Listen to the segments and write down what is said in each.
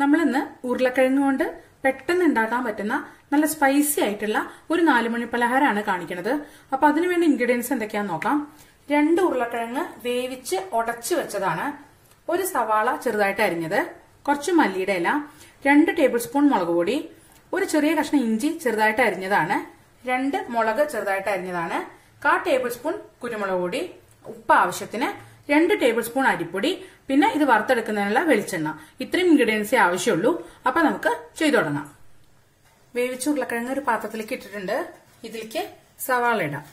നമ്മളിന്ന് ഉരുളക്കിഴങ്ങ് കൊണ്ട് പെട്ടെന്ന് ഉണ്ടാക്കാൻ പറ്റുന്ന നല്ല സ്പൈസി ആയിട്ടുള്ള ഒരു നാലുമണി പലഹാരമാണ് കാണിക്കുന്നത് അപ്പൊ അതിനുവേണ്ടി ഇൻഗ്രീഡിയൻസ് എന്തൊക്കെയാന്ന് നോക്കാം രണ്ട് ഉരുളക്കിഴങ്ങ് വേവിച്ച് ഉടച്ചു വെച്ചതാണ് ഒരു സവാള ചെറുതായിട്ട് അരിഞ്ഞത് കുറച്ച് മല്ലിയുടെ ഇല രണ്ട് ടേബിൾ സ്പൂൺ മുളക് പൊടി ഒരു ചെറിയ കഷ്ണം ഇഞ്ചി ചെറുതായിട്ട് അരിഞ്ഞതാണ് രണ്ട് മുളക് ചെറുതായിട്ട് അരിഞ്ഞതാണ് കാ ടേബിൾ സ്പൂൺ കുരുമുളക് പൊടി ഉപ്പ് ആവശ്യത്തിന് രണ്ട് ടേബിൾ സ്പൂൺ അരിപ്പൊടി പിന്നെ ഇത് വറുത്തെടുക്കുന്നതിനുള്ള വെളിച്ചെണ്ണ ഇത്രയും ഇൻഗ്രീഡിയൻസേ ആവശ്യമുള്ളൂ അപ്പൊ നമുക്ക് ചെയ്തു തുടങ്ങാം വേവിച്ച ഉരുളക്കിഴങ്ങ് ഒരു പാത്രത്തിലേക്ക് ഇട്ടിട്ടുണ്ട് ഇതിലേക്ക് സവാള ഇടാം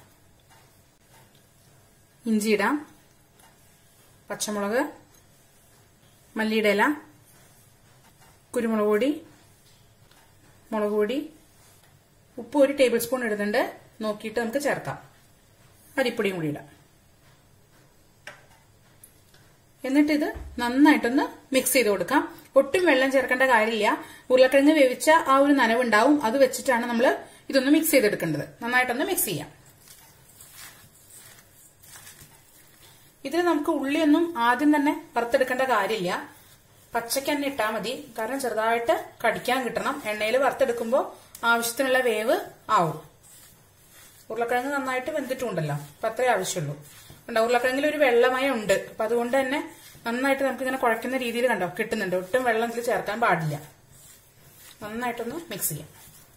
ഇഞ്ചി ഇടാം പച്ചമുളക് മല്ലിയുടെ ഇല കുരുമുളക് പൊടി മുളക് പൊടി ഉപ്പ് ഒരു ടേബിൾ സ്പൂൺ ഇടുന്നുണ്ട് നോക്കിയിട്ട് നമുക്ക് ചേർക്കാം അരിപ്പൊടിയും കൂടി ഇടാം എന്നിട്ട് ഇത് നന്നായിട്ടൊന്ന് മിക്സ് ചെയ്ത് കൊടുക്കാം ഒട്ടും വെള്ളം ചേർക്കേണ്ട കാര്യമില്ല ഉരുളക്കിഴങ്ങ് വേവിച്ച ആ ഒരു നനവുണ്ടാവും അത് വെച്ചിട്ടാണ് നമ്മൾ ഇതൊന്ന് മിക്സ് ചെയ്തെടുക്കേണ്ടത് നന്നായിട്ടൊന്ന് മിക്സ് ചെയ്യാം ഇതിൽ നമുക്ക് ഉള്ളിയൊന്നും ആദ്യം തന്നെ വറുത്തെടുക്കേണ്ട കാര്യമില്ല പച്ചയ്ക്ക് തന്നെ ഇട്ടാൽ മതി കാരണം ചെറുതായിട്ട് കടിക്കാൻ കിട്ടണം എണ്ണയിൽ വറുത്തെടുക്കുമ്പോൾ ആവശ്യത്തിനുള്ള വേവ് ആവും ഉരുളക്കിഴങ്ങ് നന്നായിട്ട് വെന്തിട്ടുണ്ടല്ലോ അപ്പൊ അത്രേ ആവശ്യമുള്ളൂ കണ്ടോ ഉരുളക്കിഴങ്ങിൽ ഒരു വെള്ളമയം ഉണ്ട് അപ്പൊ അതുകൊണ്ട് തന്നെ നന്നായിട്ട് നമുക്ക് ഇങ്ങനെ കുഴക്കുന്ന രീതിയിൽ കണ്ടോ കിട്ടുന്നുണ്ട് ഒട്ടും വെള്ളം ഇതിൽ ചേർക്കാൻ പാടില്ല നന്നായിട്ടൊന്ന് മിക്സ് ചെയ്യാം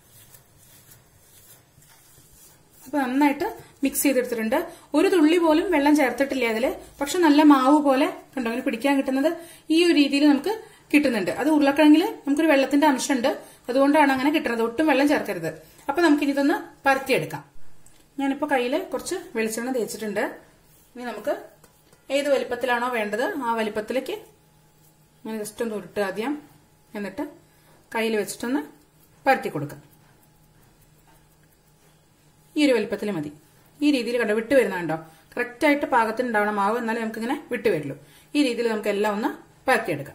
അപ്പൊ നന്നായിട്ട് മിക്സ് ചെയ്തെടുത്തിട്ടുണ്ട് ഒരു തുള്ളി പോലും വെള്ളം ചേർത്തിട്ടില്ല അതില് പക്ഷെ നല്ല മാവ് പോലെ കണ്ടോ ഇങ്ങനെ പിടിക്കാൻ കിട്ടുന്നത് ഈ ഒരു രീതിയിൽ നമുക്ക് കിട്ടുന്നുണ്ട് അത് ഉരുളക്കിഴങ്ങിൽ നമുക്കൊരു വെള്ളത്തിന്റെ അംശമുണ്ട് അതുകൊണ്ടാണ് അങ്ങനെ കിട്ടുന്നത് ഒട്ടും വെള്ളം ചേർക്കരുത് അപ്പൊ നമുക്കിനി ഇതൊന്ന് പരത്തിയെടുക്കാം ഞാനിപ്പോ കയ്യിൽ കുറച്ച് വെളിച്ചെണ്ണ തേച്ചിട്ടുണ്ട് ഇനി നമുക്ക് ഏത് വലിപ്പത്തിലാണോ വേണ്ടത് ആ വലിപ്പത്തിലേക്ക് ഞാൻ ജസ്റ്റ് ഒന്ന് ഉരുട്ടുക ആദ്യം എന്നിട്ട് കയ്യിൽ വെച്ചിട്ടൊന്ന് പരത്തി കൊടുക്കാം ഈ ഒരു വലിപ്പത്തിൽ മതി ഈ രീതിയിൽ കണ്ടോ വിട്ട് വരുന്ന കണ്ടോ കറക്റ്റായിട്ട് പാകത്തിന് ഉണ്ടാവണം മാവ് എന്നാലേ നമുക്കിങ്ങനെ വിട്ട് വരുള്ളൂ ഈ രീതിയിൽ നമുക്ക് എല്ലാം ഒന്ന് പരത്തിയെടുക്കാം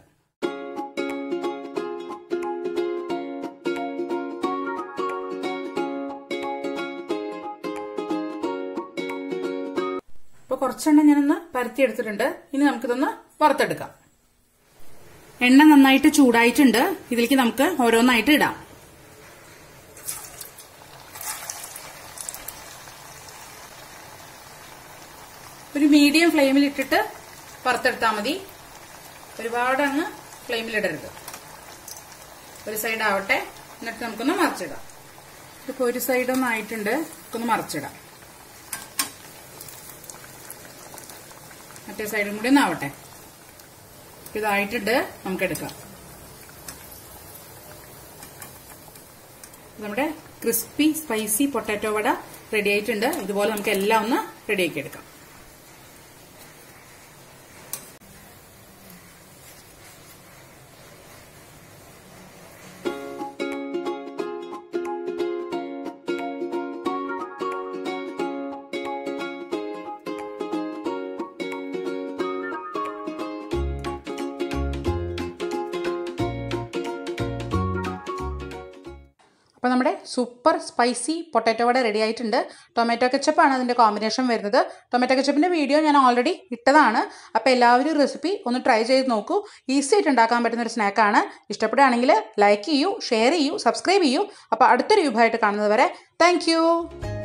ഇപ്പൊ കുറച്ചെണ്ണ ഞാനൊന്ന് പരത്തിയെടുത്തിട്ടുണ്ട് ഇനി നമുക്കിതൊന്ന് വറുത്തെടുക്കാം എണ്ണ നന്നായിട്ട് ചൂടായിട്ടുണ്ട് ഇതിലേക്ക് നമുക്ക് ഓരോന്നായിട്ട് ഇടാം ഒരു മീഡിയം ഫ്ലെയിമിൽ ഇട്ടിട്ട് വറുത്തെടുത്താൽ മതി ഒരുപാട് അങ്ങ് ഫ്ലെയിമിലിടരുത് ഒരു സൈഡ് ആവട്ടെ എന്നിട്ട് നമുക്കൊന്ന് മറിച്ചിടാം ഇതിപ്പോ ഒരു സൈഡ് ഒന്ന് ആയിട്ടുണ്ട് നമുക്കൊന്ന് മറിച്ചിടാം മറ്റേ സൈഡും കൂടി ഒന്ന് ആവട്ടെ ഇതായിട്ടുണ്ട് നമുക്ക് എടുക്കാം നമ്മുടെ crispy spicy potato vada ready ആയിട്ടുണ്ട് ഇതുപോലെ നമുക്ക് എല്ലാം ഒന്ന് റെഡിയാക്കി എടുക്കാം അപ്പോൾ നമ്മുടെ super spicy potato vada ready ആയിട്ടുണ്ട് ടൊമാറ്റോ കെച്ചപ്പാണ് അതിൻ്റെ കോമ്പിനേഷൻ വരുന്നത് ടൊമാറ്റോ കെച്ചപ്പിൻ്റെ വീഡിയോ ഞാൻ ഓൾറെഡി ഇട്ടതാണ് അപ്പോൾ എല്ലാവരും റെസിപ്പി ഒന്ന് ട്രൈ ചെയ്ത് നോക്കൂ ഈസി ആയിട്ട് ഉണ്ടാക്കാൻ പറ്റുന്ന ഒരു സ്നാക്കാണ് ഇഷ്ടപ്പെടുകയാണെങ്കിൽ ലൈക്ക് ചെയ്യൂ ഷെയർ ചെയ്യൂ സബ്സ്ക്രൈബ് ചെയ്യൂ അപ്പോൾ അടുത്തൊരു വിഭവമായിട്ട് കാണുന്നത് വരെ താങ്ക്